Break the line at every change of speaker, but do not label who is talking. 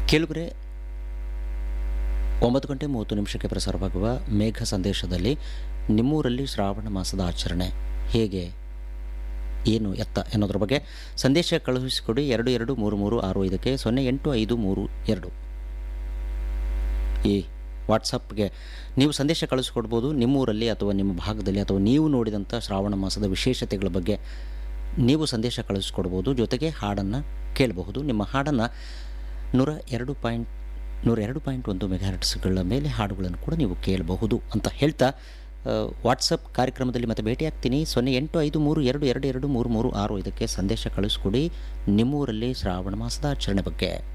ಕೇಳುಗರೆ ಒಂಬತ್ತು ಗಂಟೆ ಮೂವತ್ತು ನಿಮಿಷಕ್ಕೆ ಪ್ರಸಾರವಾಗುವ ಮೇಘ ಸಂದೇಶದಲ್ಲಿ ನಿಮ್ಮೂರಲ್ಲಿ ಶ್ರಾವಣ ಮಾಸದ ಆಚರಣೆ ಹೇಗೆ ಏನು ಎತ್ತ ಎನ್ನೋದ್ರ ಬಗ್ಗೆ ಸಂದೇಶ ಕಳುಹಿಸಿಕೊಡಿ ಎರಡು ಎರಡು ಮೂರು ಮೂರು ಆರು ಐದಕ್ಕೆ ಸೊನ್ನೆ ಎಂಟು ಐದು ಮೂರು ಎರಡು ಈ ವಾಟ್ಸಪ್ಗೆ ನೀವು ಸಂದೇಶ ಕಳಿಸ್ಕೊಡ್ಬೋದು ನಿಮ್ಮೂರಲ್ಲಿ ಅಥವಾ ನಿಮ್ಮ ಭಾಗದಲ್ಲಿ ಅಥವಾ ನೀವು ನೋಡಿದಂಥ ಶ್ರಾವಣ ಮಾಸದ ವಿಶೇಷತೆಗಳ ಬಗ್ಗೆ ನೀವು ಸಂದೇಶ ಕಳಿಸ್ಕೊಡ್ಬೋದು ಜೊತೆಗೆ ಹಾಡನ್ನು ಕೇಳಬಹುದು ನಿಮ್ಮ ಹಾಡನ್ನು ನೂರ ಎರಡು ಪಾಯಿಂಟ್ ನೂರ ಎರಡು ಪಾಯಿಂಟ್ ಒಂದು ಮೆಗಾಹರ್ಟ್ಸ್ಗಳ ಮೇಲೆ ಹಾಡುಗಳನ್ನು ಕೂಡ ನೀವು ಕೇಳಬಹುದು ಅಂತ ಹೇಳ್ತಾ ಆ, ವಾಟ್ಸಪ್ ಕಾರ್ಯಕ್ರಮದಲ್ಲಿ ಮತ್ತೆ ಭೇಟಿಯಾಗ್ತೀನಿ ಸೊನ್ನೆ ಎಂಟು ಐದು ಮೂರು ಎರಡು ಎರಡು ಎರಡು ಮೂರು ಮೂರು ಆರು ಇದಕ್ಕೆ ಸಂದೇಶ ಕಳಿಸ್ಕೊಡಿ ನಿಮ್ಮೂರಲ್ಲಿ ಶ್ರಾವಣ ಮಾಸದ ಆಚರಣೆ ಬಗ್ಗೆ